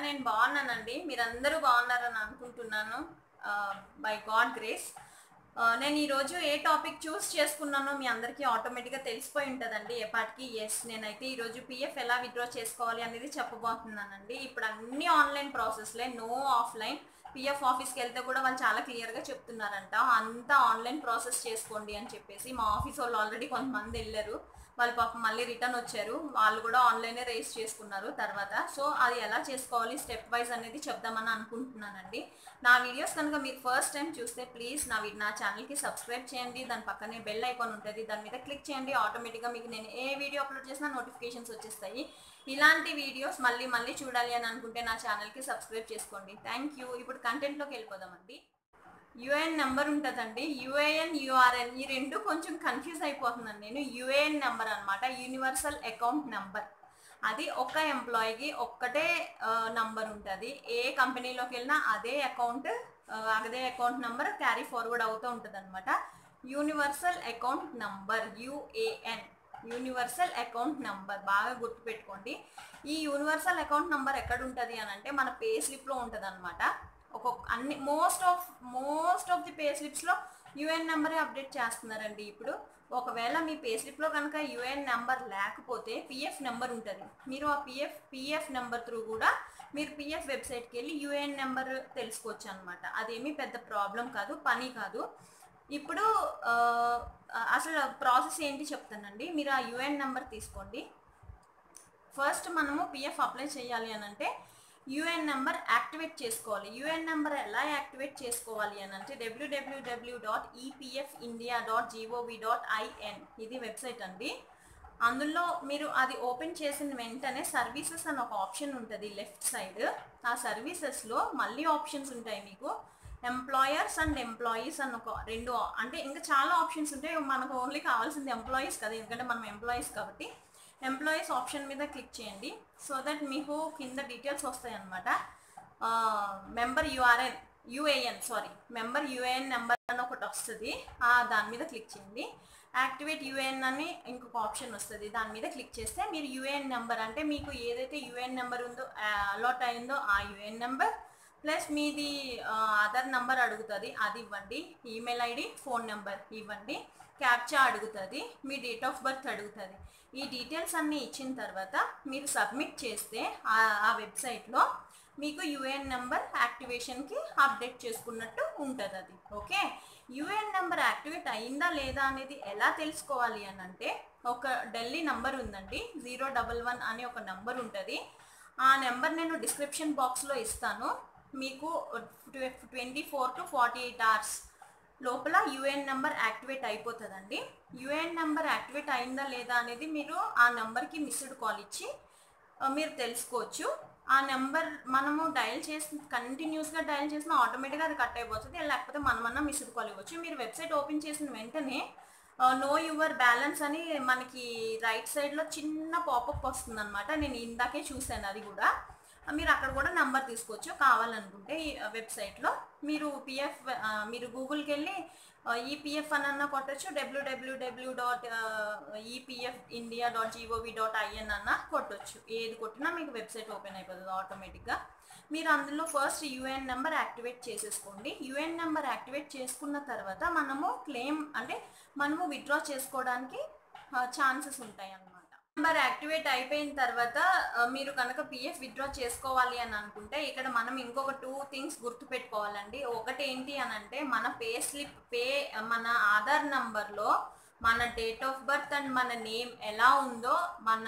నేను బాగున్నానండి మీరందరూ బాగున్నారని అనుకుంటున్నాను బై గాడ్ గ్రేస్ నేను ఈరోజు ఏ టాపిక్ చూస్ చేసుకున్నానో మీ అందరికీ ఆటోమేటిక్గా తెలిసిపోయి ఉంటుందండి ఏ పాటికి ఎస్ నేనైతే ఈరోజు పిఎఫ్ ఎలా విత్డ్రా చేసుకోవాలి అనేది చెప్పబోతున్నానండి ఇప్పుడు అన్ని ఆన్లైన్ ప్రాసెస్లే నో ఆఫ్లైన్ పిఎఫ్ ఆఫీస్కి వెళ్తే కూడా వాళ్ళు చాలా క్లియర్గా చెప్తున్నారంట అంతా ఆన్లైన్ ప్రాసెస్ చేసుకోండి అని చెప్పేసి మా ఆఫీస్ వాళ్ళు ఆల్రెడీ కొంతమంది వెళ్ళారు వాళ్ళు పాపం మళ్ళీ రిటర్న్ వచ్చారు వాళ్ళు కూడా ఆన్లైనే రేస్ చేసుకున్నారు తర్వాత సో అది ఎలా చేసుకోవాలి స్టెప్ వైజ్ అనేది చెప్దామని అనుకుంటున్నానండి నా వీడియోస్ కనుక మీరు ఫస్ట్ టైం చూస్తే ప్లీజ్ నా వి- నా ఛానల్కి సబ్స్క్రైబ్ చేయండి దాని పక్కనే బెల్ ఐకాన్ ఉంటుంది దాని మీద క్లిక్ చేయండి ఆటోమేటిక్గా మీకు నేను ఏ వీడియో అప్లోడ్ చేసినా నోటిఫికేషన్స్ వచ్చేస్తాయి ఇలాంటి వీడియోస్ మళ్ళీ మళ్ళీ చూడాలి అని అనుకుంటే నా ఛానల్కి సబ్స్క్రైబ్ చేసుకోండి థ్యాంక్ యూ ఇప్పుడు కంటెంట్లోకి వెళ్ళిపోదామండి యుఏఎన్ నెంబర్ ఉంటుందండి యుఏఎన్ యుఆర్ఎన్ ఈ రెండు కొంచెం కన్ఫ్యూజ్ అయిపోతున్నాను నేను యుఏఎన్ నెంబర్ అనమాట యూనివర్సల్ అకౌంట్ నెంబర్ అది ఒక ఎంప్లాయీకి ఒక్కటే నంబర్ ఉంటుంది ఏ కంపెనీలోకి వెళ్ళినా అదే అకౌంట్ అదే అకౌంట్ నెంబర్ క్యారీ ఫార్వర్డ్ అవుతూ ఉంటుంది అనమాట universal account number UAN universal account number బాగా గుర్తుపెట్టుకోండి ఈ యూనివర్సల్ అకౌంట్ నంబర్ ఎక్కడ ఉంటుంది అని అంటే మన పే స్లిప్లో ఉంటుంది అనమాట ఒక్కొక్క అన్ని most of most of the pay స్లిప్స్లో యుఎన్ నెంబరే అప్డేట్ చేస్తున్నారండి ఇప్పుడు ఒకవేళ మీ పే స్లిప్లో కనుక యుఎన్ నెంబర్ లేకపోతే పిఎఫ్ నెంబర్ ఉంటుంది మీరు ఆ పిఎఫ్ పిఎఫ్ నెంబర్ త్రూ కూడా మీరు పిఎఫ్ వెబ్సైట్కి వెళ్ళి యుఏఎన్ నెంబర్ తెలుసుకోవచ్చు అనమాట అదేమీ పెద్ద ప్రాబ్లం కాదు పని కాదు ఇప్పుడు ఆ, అసలు ప్రాసెస్ ఏంటి చెప్తానండి మీరు ఆ యుఎన్ నెంబర్ తీసుకోండి ఫస్ట్ మనము పిఎఫ్ అప్లై చేయాలి అని అంటే యుఎన్ నెంబర్ యాక్టివేట్ చేసుకోవాలి యుఎన్ నెంబర్ ఎలా యాక్టివేట్ చేసుకోవాలి అని అంటే W W W dot EPF India dot G O V dot I N ఇది వెబ్సైట్ అండి అందులో మీరు అది ఓపెన్ చేసిన వెంటనే సర్వీసెస్ అని ఒక ఆప్షన్ ఉంటుంది లెఫ్ట్ సైడ్ ఆ సర్వీసెస్లో మళ్ళీ ఆప్షన్స్ ఉంటాయి మీకు ఎంప్లాయర్స్ అండ్ ఎంప్లాయీస్ అని ఒక రెండు అంటే ఇంకా చాలా ఆప్షన్స్ ఉంటాయి మనకు ఓన్లీ కావాల్సింది ఎంప్లాయీస్ కదా ఎందుకంటే మనం ఎంప్లాయీస్ కాబట్టి ఎంప్లాయీస్ ఆప్షన్ మీద క్లిక్ చేయండి సో దట్ మీకు కింద డీటెయిల్స్ వస్తాయి అనమాట member URN UAN sorry member UAN number అని ఒకటి వస్తుంది ఆ దాని మీద క్లిక్ చేయండి యాక్టివేట్ యూఏఎన్ అని ఇంకొక ఆప్షన్ వస్తుంది దాని మీద క్లిక్ చేస్తే మీరు యూఏఎన్ నెంబర్ అంటే మీకు ఏదైతే యూఏఎన్ నెంబర్ ఉందో అలాట్ అయిందో ఆ యూఏఎన్ నెంబర్ ప్లస్ మీది ఆధార్ నెంబర్ అడుగుతుంది అది ఇవ్వండి ఈమెయిల్ ఐడి ఫోన్ నెంబర్ ఇవ్వండి క్యాప్చా అడుగుతుంది మీ డేట్ ఆఫ్ బర్త్ అడుగుతుంది ఈ డీటెయిల్స్ అన్నీ ఇచ్చిన తర్వాత మీరు సబ్మిట్ చేస్తే ఆ- ఆ వెబ్సైట్లో మీకు యుఏఎన్ నెంబర్ యాక్టివేషన్కి అప్డేట్ చేసుకున్నట్టు ఉంటుంది అది ఓకే యుఏఎన్ నెంబర్ యాక్టివేట్ అయిందా లేదా అనేది ఎలా తెలుసుకోవాలి అని అంటే ఒక ఢిల్లీ నెంబర్ ఉందండి జీరో డబల్ వన్ అనే ఒక నెంబర్ ఉంటుంది ఆ నెంబర్ నేను డిస్క్రిప్షన్ బాక్స్లో ఇస్తాను మీకు twenty four to forty eight hours లోపల యుఏఎన్ నెంబర్ యాక్టివేట్ అయిపోతుందండి యుఏఎన్ నెంబర్ యాక్టివేట్ అయిందా లేదా అనేది మీరు ఆ నెంబర్కి మిస్డ్ కాల్ ఇచ్చి ఆ, మీరు తెలుసుకోవచ్చు ఆ నెంబర్ మనము డయల్ చేసి కంటిన్యూస్గా డయల్ చేసినా ఆటోమేటిక్గా అది కట్ అయిపోతుంది లేకపోతే మనమన్నా మిస్డ్ కాల్ ఇవ్వచ్చు మీరు వెబ్సైట్ ఓపెన్ చేసిన వెంటనే నో యువర్ బ్యాలెన్స్ అని మనకి రైట్ సైడ్లో చిన్న పాపప్ వస్తుంది అనమాట నేను ఇందాకే చూశాను అది కూడా మీరు అక్కడ కూడా నెంబర్ తీసుకోవచ్చు కావాలనుకుంటే ఈ వెబ్సైట్లో మీరు పిఎఫ్ మీరు గూగుల్కి వెళ్ళి ఈపీఎఫ్ అని అన్న కొట్టచ్చు W W W dot EPF India dot G O V dot I N అన్న కొట్టచ్చు ఏది కొట్టినా మీకు వెబ్సైట్ ఓపెన్ అయిపోతుంది ఆటోమేటిక్గా మీరు అందులో ఫస్ట్ యుఎన్ నెంబర్ యాక్టివేట్ చేసేసుకోండి యుఎన్ నెంబర్ యాక్టివేట్ చేసుకున్న తర్వాత మనము క్లెయిమ్ అంటే మనము విత్డ్రా చేసుకోవడానికి ఛాన్సెస్ ఉంటాయి అన్నమాట నెంబర్ యాక్టివేట్ అయిపోయిన తర్వాత ఆ, మీరు కనుక పిఎఫ్ విత్డ్రా చేసుకోవాలి అని అనుకుంటే ఇక్కడ మనం ఇంకొక టూ థింగ్స్ గుర్తుపెట్టుకోవాలండి ఒకటి ఏంటి అని అంటే మన పే స్లిప్ పే మన ఆధార్ నంబర్లో మన డేట్ ఆఫ్ బర్త్ అండ్ మన నేమ్ ఎలా ఉందో మన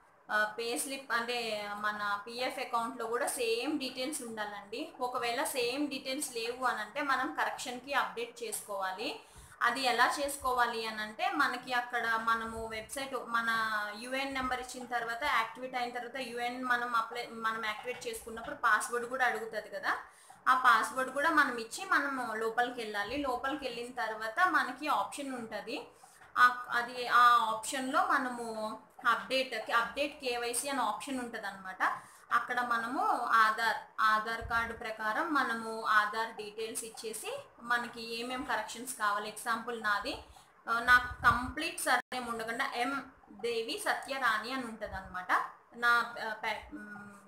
పే స్లిప్ అంటే మన పిఎఫ్ అకౌంట్లో కూడా సేమ్ డీటెయిల్స్ ఉండాలండి ఒకవేళ సేమ్ డీటెయిల్స్ లేవు అని అంటే మనం కరెక్షన్కి అప్డేట్ చేసుకోవాలి అది ఎలా చేసుకోవాలి అని అంటే మనకి అక్కడ మనము వెబ్సైట్ మన యుఎన్ నెంబర్ ఇచ్చిన తర్వాత యాక్టివేట్ అయిన తర్వాత యుఎన్ మనం అప్లై మనం యాక్టివేట్ చేసుకున్నప్పుడు పాస్వర్డ్ కూడా అడుగుతుంది కదా ఆ పాస్వర్డ్ కూడా మనం ఇచ్చి మనం లోపలికి వెళ్ళాలి లోపలికి వెళ్ళిన తర్వాత మనకి ఆప్షన్ ఉంటుంది ఆ- అది ఆ ఆప్షన్లో మనము అప్డేట్ అప్డేట్ కేవైసీ అనే ఆప్షన్ ఉంటుంది అనమాట అక్కడ మనము ఆధార్ ఆధార్ కార్డు ప్రకారం మనము ఆధార్ డీటెయిల్స్ ఇచ్చేసి మనకి ఏమేం కరెక్షన్స్ కావాలి ఎగ్జాంపుల్ నాది ఆ, నాకు కంప్లీట్ సర్నేమ్ ఉండకుండా ఎం దేవి సత్యరాణి అని ఉంటుంది అనమాట నా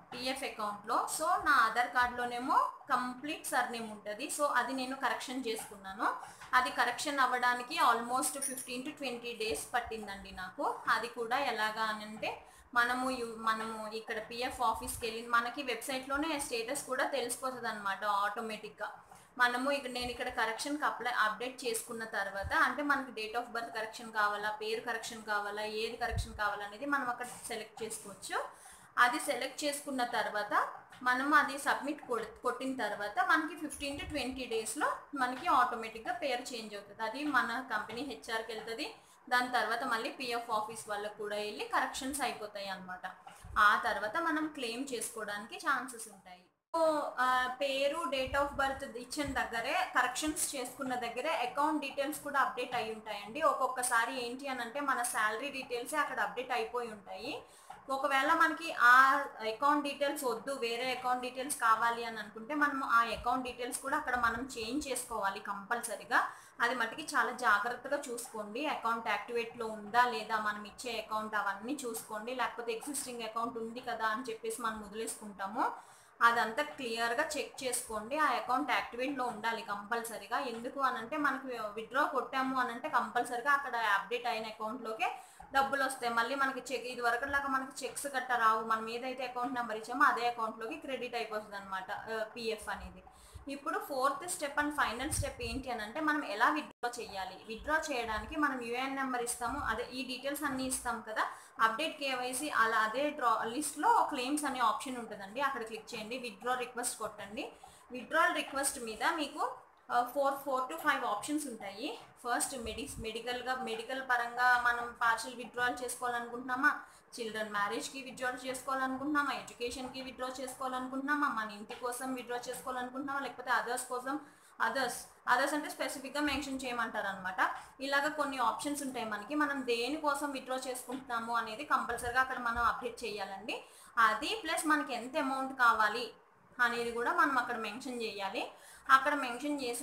పిఎఫ్ అకౌంట్లో సో నా ఆధార్ కార్డ్లోనేమో కంప్లీట్ సర్నేమ్ ఉంటుంది సో అది నేను కరెక్షన్ చేసుకున్నాను అది కరెక్షన్ అవ్వడానికి almost fifteen to twenty days పట్టిందండి నాకు అది కూడా ఎలాగా అని అంటే మనము యు- మనము ఇక్కడ పిఎఫ్ ఆఫీస్కి వెళ్ళి మనకి వెబ్సైట్లోనే స్టేటస్ కూడా తెలిసిపోతుంది అనమాట ఆటోమేటిక్గా మనము ఇక్కడ నేను ఇక్కడ కరెక్షన్కి అప్లై అప్డేట్ చేసుకున్న తర్వాత అంటే మనకి డేట్ ఆఫ్ బర్త్ కరెక్షన్ కావాలా పేరు కరెక్షన్ కావాలా ఏది కరెక్షన్ కావాలనేది మనం అక్కడ సెలెక్ట్ చేసుకోవచ్చు అది సెలెక్ట్ చేసుకున్న తర్వాత మనం అది సబ్మిట్ కొట్టిన తర్వాత మనకి ఫిఫ్టీన్ టు ట్వంటీ డేస్లో మనకి ఆటోమేటిక్గా పేరు చేంజ్ అవుతుంది అది మన కంపెనీ హెచ్ఆర్కి వెళ్తుంది దాని తర్వాత మళ్ళీ పిఎఫ్ ఆఫీస్ వాళ్ళకు కూడా వెళ్ళి కరెక్షన్స్ అయిపోతాయి అన్నమాట ఆ తర్వాత మనం క్లెయిమ్ చేసుకోవడానికి ఛాన్సెస్ ఉంటాయి సో ఆ, పేరు డేట్ ఆఫ్ బర్త్ ఇచ్చిన దగ్గరే కరెక్షన్స్ చేసుకున్న దగ్గరే అకౌంట్ డీటెయిల్స్ కూడా అప్డేట్ అయి ఉంటాయండి ఒక్కొక్కసారి ఏంటి అని అంటే మన శాలరీ డీటెయిల్స్ అక్కడ అప్డేట్ అయిపోయి ఉంటాయి ఒకవేళ మనకి ఆ అకౌంట్ డీటెయిల్స్ వద్దు వేరే అకౌంట్ డీటెయిల్స్ కావాలి అని అనుకుంటే మనం ఆ అకౌంట్ డీటెయిల్స్ కూడా అక్కడ మనం చేంజ్ చేసుకోవాలి కంపల్సరిగా అది మటుకి చాలా జాగ్రత్తగా చూసుకోండి అకౌంట్ యాక్టివేట్లో ఉందా లేదా మనం ఇచ్చే అకౌంట్ అవన్నీ చూసుకోండి లేకపోతే ఎగ్జిస్టింగ్ అకౌంట్ ఉంది కదా అని చెప్పేసి మనం వదిలేసుకుంటాము అదంతా క్లియర్గా చెక్ చేసుకోండి ఆ అకౌంట్ యాక్టివేట్లో ఉండాలి కంపల్సరిగా ఎందుకు అని అంటే మనకి విత్డ్రా కొట్టాము అని అంటే కంపల్సరిగా అక్కడ అప్డేట్ అయిన అకౌంట్లోకే డబ్బులు వస్తాయి మళ్ళీ మనకి చెక్ ఇది వరకు లాగా మనకి చెక్స్ గట్ట రావు మనం ఏదైతే అకౌంట్ నెంబర్ ఇచ్చామో అదే అకౌంట్లోకి క్రెడిట్ అయిపోతుంది అనమాట పిఎఫ్ అనేది ఇప్పుడు fourth step and final step ఏంటి అని అంటే మనం ఎలా విత్డ్రా చేయాలి విత్డ్రా చేయడానికి మనం యూఏఎన్ నెంబర్ ఇస్తాము అదే ఈ డీటెయిల్స్ అన్నీ ఇస్తాం కదా అప్డేట్ కేవైసీ అలా అదే డ్రా లిస్ట్లో క్లెయిమ్స్ అనే ఆప్షన్ ఉంటుందండి అక్కడ క్లిక్ చేయండి విత్డ్రా రిక్వెస్ట్ కొట్టండి విత్డ్రాల్ రిక్వెస్ట్ మీద మీకు four four to five options ఉంటాయి ఫస్ట్ మెడి మెడికల్గా మెడికల్ పరంగా మనం పార్షల్ విత్డ్రాల్ చేసుకోవాలనుకుంటున్నామా చిల్డ్రన్ మ్యారేజ్కి విత్డ్రా చేసుకోవాలనుకుంటున్నామా ఎడ్యుకేషన్కి విత్డ్రా చేసుకోవాలనుకుంటున్నామా మన ఇంటి కోసం విత్డ్రా చేసుకోవాలనుకుంటున్నామా లేకపోతే అదర్స్ కోసం అదర్స్ అదర్స్ అంటే స్పెసిఫిక్గా మెన్షన్ చేయమంటారు అనమాట ఇలాగ కొన్ని ఆప్షన్స్ ఉంటాయి మనకి మనం దేనికోసం విత్డ్రా చేసుకుంటున్నాము అనేది కంపల్సరీగా అక్కడ మనం అప్డేట్ చేయాలండి అది ప్లస్ మనకి ఎంత అమౌంట్ కావాలి అనేది కూడా మనం అక్కడ మెన్షన్ చేయాలి అక్కడ మెన్షన్ చేసిన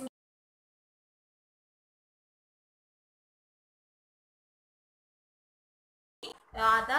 ఆధార్